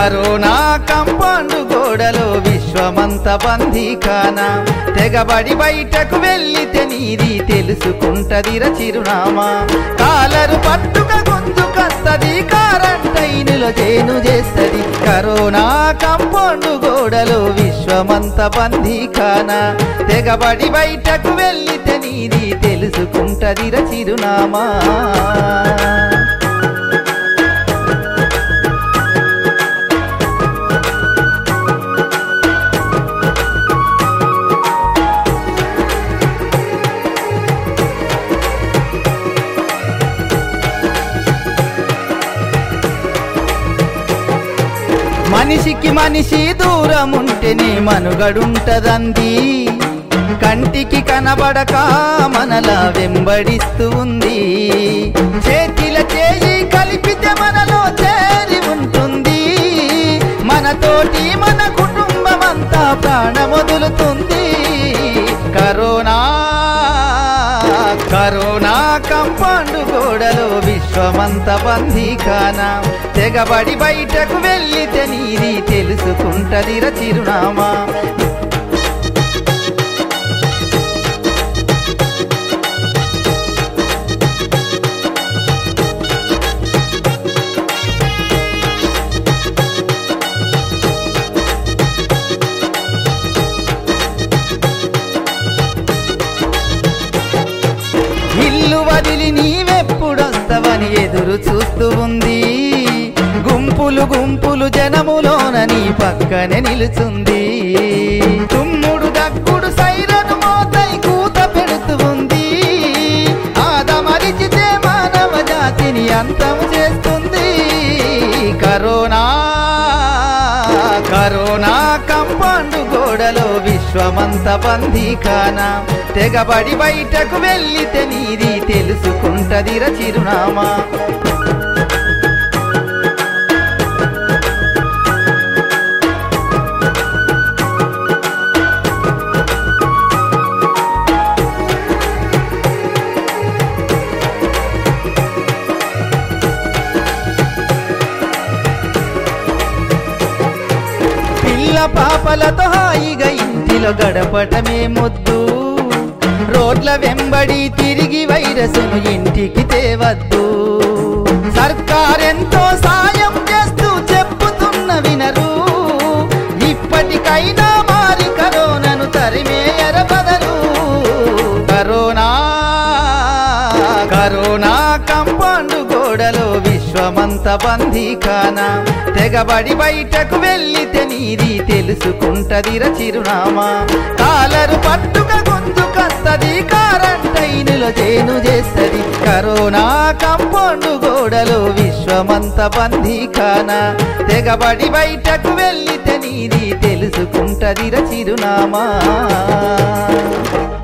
corona compound గోడలో విశ్వమంత బందీకాన తెగబడి బయటకు వెళ్ళితే నీది తెలుసుకుంటదిర చిరునామా కాలరు పట్టుక గుంజుకత్తది కారంటైనుల చేను చేస్తది కరోనా కంపౌండ్ గోడలో విశ్వమంత బందీకాన తెగబడి బయటకు వెళ్ళితే నీది తెలుసుకుంటదిర చిరునామా మనిషికి మనిషి దూరం ఉంటేనే మనుగడుంటదంది కంటికి కనబడక మనలా వెంబడిస్తూ ఉంది చేతిల చేయి కలిపితే మనలో చేరి ఉంటుంది మనతోటి మన కుటుంబం అంతా ప్రాణమొదులుతుంది కరోనా కరోనా కంపౌండ్ గోడలో విశ్వమంత బందీకాన తెగబడి బయటకు వెళ్ళితే నీది తెలుసుకుంటదిర చిరునామా ఇల్లు వదిలి నీవెప్పుడొస్తవని ఎదురు చూస్తూ ఉంది గుంపులు గుంపులు జనములోన నీ పక్కనే నిలుచుంది తుమ్ముడు దగ్గుడు సైరను మోతై కూత పెడుతూ ఉంది ఆదమరిచితే మానవ జాతిని అంతం చేస్తుంది కరోనా కరోనా కంపౌండ్ గోడలో విశ్వమంత బందీకాన తెగబడి బయటకు వెళ్ళితే నీది తెలుసుకుంటదిర చిరునామా పిల్ల పాపలతో హాయిగా ఇంటిలో గడపటమే ముద్దు రోడ్ల వెంబడి తిరిగి వైరసును ఇంటికి తేవద్దు సర్కారెంతో సాయం చేస్తూ చెప్పుతున్న వినరు ఇప్పటికైనా మారి కరోనాను తరిమే ఎరబదరు కరోనా కరోనా కంపౌండ్ గోడలో విశ్వమంత బందీకాన తెగబడి బయటకు వెళ్ళితే నీది తెలుసుకుంటదిర చిరునామా కాలరు పట్టుక గుంజుకత్తది కారంటైనుల చేను చేస్తది కరోనా కంపౌండ్ గోడలో విశ్వమంత బందీకాన తెగబడి బయటకు వెళ్ళితే నీది తెలుసుకుంటదిర చిరునామా